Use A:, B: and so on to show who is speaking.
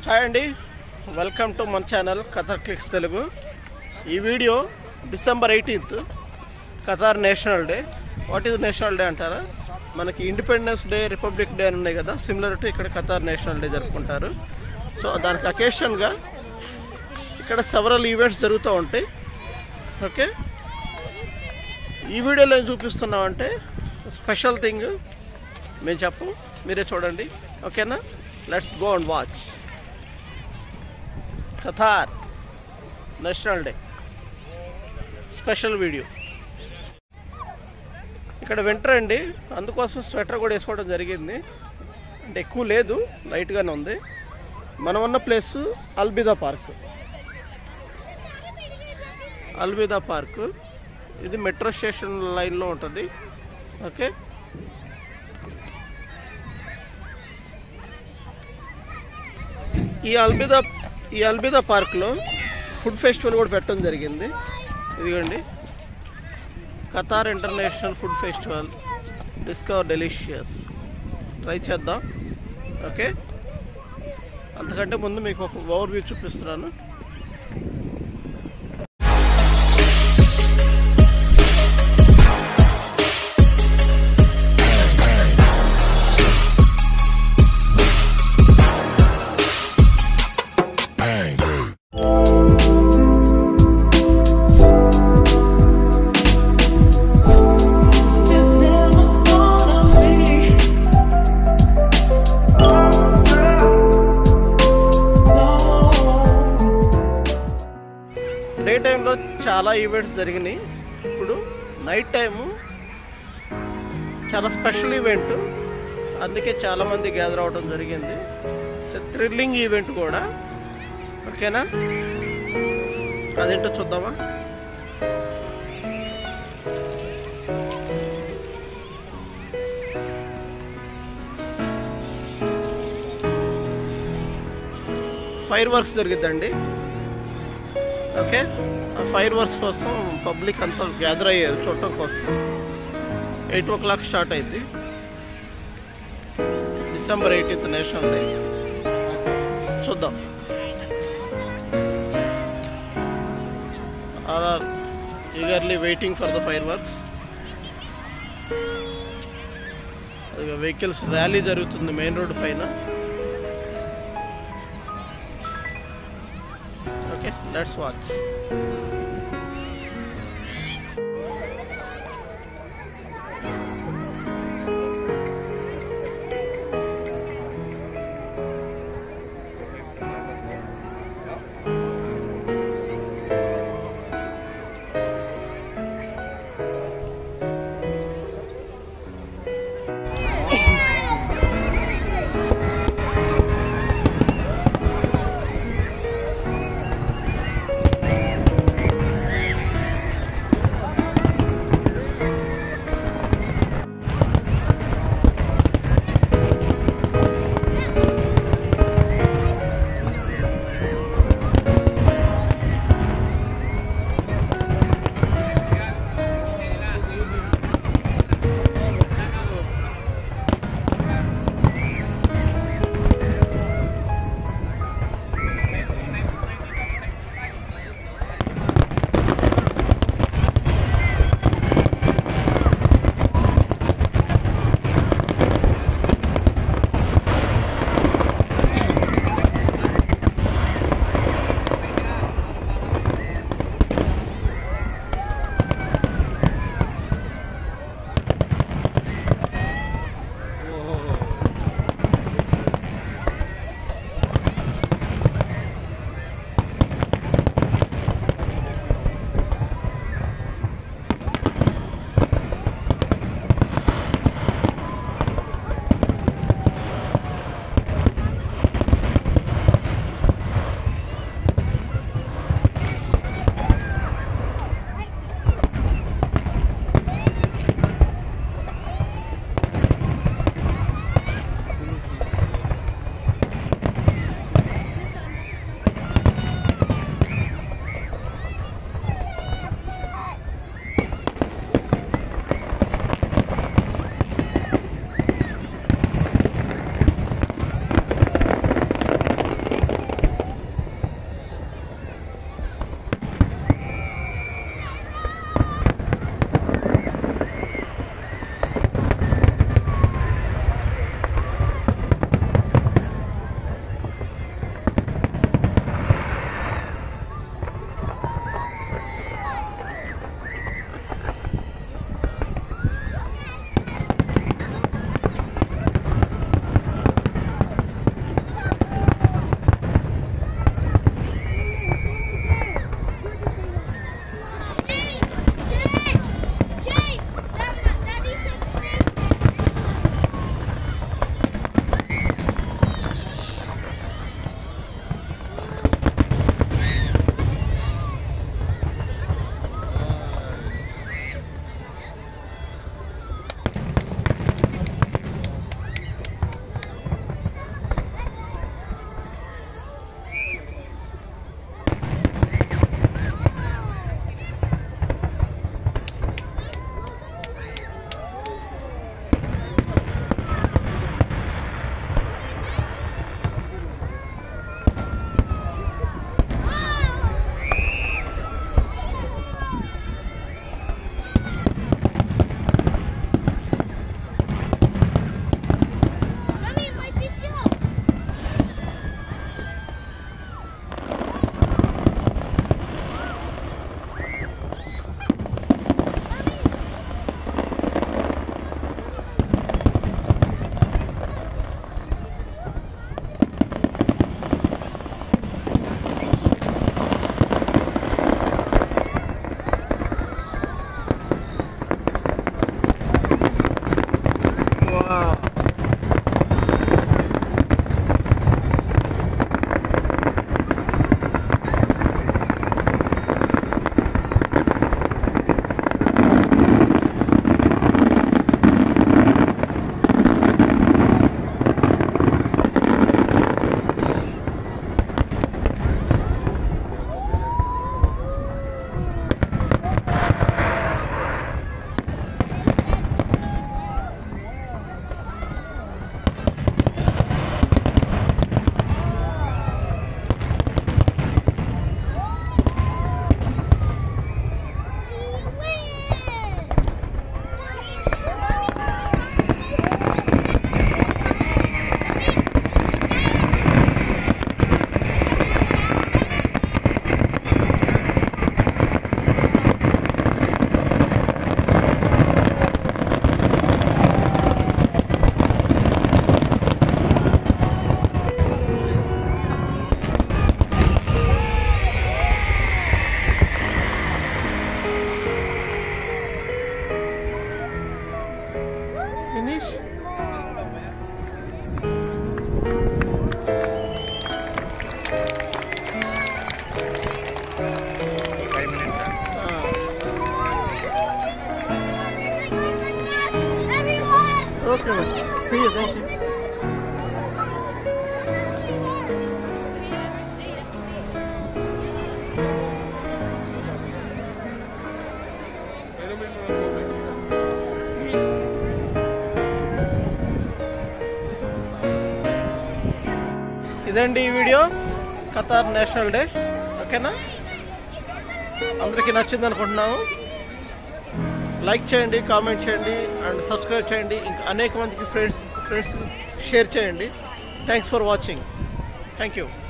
A: Hi అండి welcome to మన channel Qatar clicks Telugu ఈ video December eighteenth Qatar national day what is national day అంటారా మనకి independence day republic day అని ఉన్నాయి కదా సిమిలర్ టు ఇక్కడ ఖతార్ నేషనల్ డే జరుపుకుంటారు సో దానికి అకేషన్గా ఇక్కడ సెవరల్ ఈవెంట్స్ జరుగుతూ ఉంటాయి ఓకే ఈ వీడియోలో ఏం చూపిస్తున్నామంటే స్పెషల్ థింగ్ మేము చెప్పు మీరే చూడండి ఓకేనా let's go and watch Qatar national day special video ఇక్కడ వింటర్ అండి అందుకోసం స్వెటర్ కూడా వేసుకోవడం జరిగింది అంటే ఎక్కువ లేదు లైట్గానే ఉంది మనం ఉన్న place Al Bidda park Al Bidda park ఇది మెట్రో స్టేషన్ లైన్లో ఉంటుంది ఓకే ఈ అల్బిదా ఈ అల్బిదా పార్క్లో ఫుడ్ ఫెస్టివల్ కూడా పెట్టడం జరిగింది ఇదిగోండి Qatar international food festival discover delicious try చేద్దాం ఓకే అంతకంటే ముందు మీకు ఒక ఓవర్ వ్యూ చూపిస్తున్నాను
B: It's never gonna be. No.
A: Day టైంలో చాలా ఈవెంట్స్ జరిగినాయి ఇప్పుడు నైట్ టైము చాలా స్పెషల్ ఈవెంట్ అందుకే చాలామంది గ్యాదర్ అవడం జరిగింది థ్రిల్లింగ్ ఈవెంట్ కూడా ఓకేనా అదేంటో చూద్దామా ఫైర్ వర్క్స్ జరిగిద్దండి ఓకే ఆ ఫైర్ వర్క్స్ కోసం పబ్లిక్ అంతా గ్యాదర్ అయ్యారు చూడటం కోసం ఎయిట్ ఓ క్లాక్ స్టార్ట్ అయింది డిసెంబర్ ఎయిటీన్త్ నేషనల్ డే చూద్దాం are eagerly waiting for the fireworks vehicles rally జరుగుతుంది మెయిన్ రోడ్ పైన okay let's watch finish
C: five minutes
A: okay see thank you ఇదండి ఈ వీడియో ఖతార్ నేషనల్ డే ఓకేనా అందరికీ నచ్చింది అనుకుంటున్నాము లైక్ చేయండి కామెంట్ చేయండి అండ్ సబ్స్క్రైబ్ చేయండి ఇంకా అనేక మందికి ఫ్రెండ్స్ ఫ్రెండ్స్ షేర్ చేయండి thanks for watching thank you